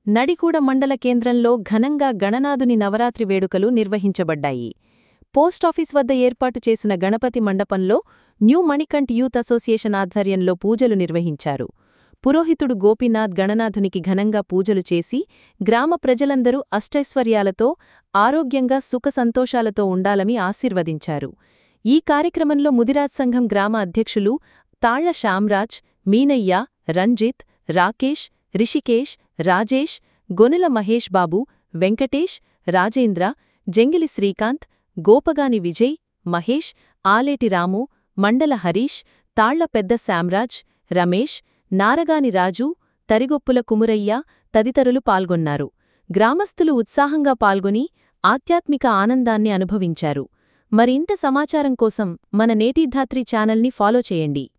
నడికూడ మండల కేంద్రంలో ఘనంగా గణనాథుని నవరాత్రి వేడుకలు నిర్వహించబడ్డాయి పోస్టాఫీస్ వద్ద ఏర్పాటు చేసిన గణపతి మండపంలో న్యూ మణికంఠ్ యూత్ అసోసియేషన్ ఆధ్వర్యంలో పూజలు నిర్వహించారు పురోహితుడు గోపీనాథ్ గణనాథునికి ఘనంగా పూజలు చేసి గ్రామ ప్రజలందరూ అష్టైశ్వర్యాలతో ఆరోగ్యంగా సుఖ సంతోషాలతో ఉండాలని ఆశీర్వదించారు ఈ కార్యక్రమంలో ముదిరాజ్ సంఘం గ్రామ అధ్యక్షులు తాళ్ల శ్యామ్రాజ్ మీనయ్య రంజిత్ రాకేష్ రిషికేష్ రాజేష్ గొనుల మహేష్ బాబు వెంకటేష్ రాజేంద్ర జంగిలి శ్రీకాంత్ గోపగాని విజయ్ మహేష్ ఆలేటి రాము మండల హరీష్ తాళ్ల పెద్ద శామ్రాజ్ రమేష్ నారగాని రాజు తరిగొప్పుల కుమురయ్య తదితరులు పాల్గొన్నారు గ్రామస్తులు ఉత్సాహంగా పాల్గొని ఆధ్యాత్మిక ఆనందాన్ని అనుభవించారు మరింత సమాచారం కోసం మన నేటిధాత్రి ఛానల్ని ఫాలో చేయండి